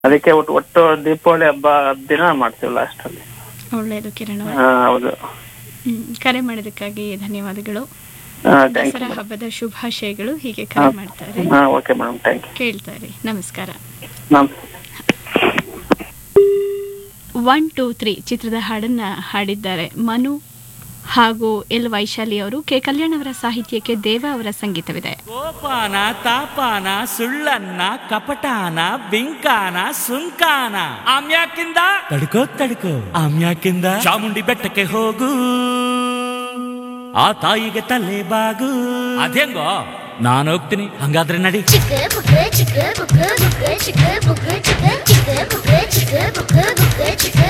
ಅದಕ್ಕೆ ಒಟ್ಟು ಒಟ್ಟು ದೀಪಾವಳಿ ಹಬ್ಬ ಹತ್ತು ದಿನ ಮಾಡ್ತೀವಿ ಲಾಸ್ಟ್ ಅಲ್ಲಿ ಒಳ್ಳೆಯದು ಕಿರಣ್ ಅವರೇ. ಹಾ ಹೌದು ಹ್ಮ್, ಕರೆ ಮಾಡಿದ್ದಕ್ಕಾಗಿ ಧನ್ಯವಾದಗಳು ಹಾ ಥ್ಯಾಂಕ್ ದಸರಾ ಯು ಹಬ್ಬದ ಶುಭಾಶಯಗಳು ಹೀಗೆ ಕರೆ ಮಾಡ್ತಾರೆ ಹಾ ಓಕೆ ಮೇಡಮ್ ಥ್ಯಾಂಕ್ ಯು ಕೇಳ್ತಾರೆ ನಮಸ್ಕಾರ ನಮಸ್ತೆ ಒನ್ ಟೂ ತ್ರೀ ಚಿತ್ರದ ಹಾಡನ್ನ ಹಾಡಿದ್ದಾರೆ ಮನು ಹಾಗೂ ಎಲ್ ವೈಶಾಲಿ ಅವರು ಕೆ ಕಲ್ಯಾಣ್ ಅವರ ಸಾಹಿತ್ಯಕ್ಕೆ ದೇವ ಅವರ ಸಂಗೀತವಿದೆ ಕೋಪಾನ ತಾಪಾನ ಸುಳ್ಳನ್ನ ಕಪಟಾನ ಬಿಂಕಾನ ಸುಂಕಾನ ಆಮ್ಯಾಕಿಂದ ತಡ್ಕೋ ತಡ್ಕೋ ಆಮ್ಯಾಕಿಂದ ಚಾಮುಂಡಿ ಬೆಟ್ಟಕ್ಕೆ ಹೋಗು ಆ ತಾಯಿಗೆ ತಲೆ ಬಾಗು ಅದೇಂಗೋ ನಾನು ಹೋಗ್ತೀನಿ ಹಂಗಾದ್ರೆ ನಡಿ ಚಿಕ್ಕ ಬುಕ್ಕ ಚಿಕ್ಕ ಬುಕ್ಕ ಬುಕ್ಕ ಚಿಕ್ಕ ಬುಕ್ಕ ಚಿಕ್ಕ ಚಿಕ್ಕ ಬುಕ್ಕ ಚಿಕ್ಕ ಬುಕ್ಕ ಬುಕ್ಕ ಚಿಕ್ಕ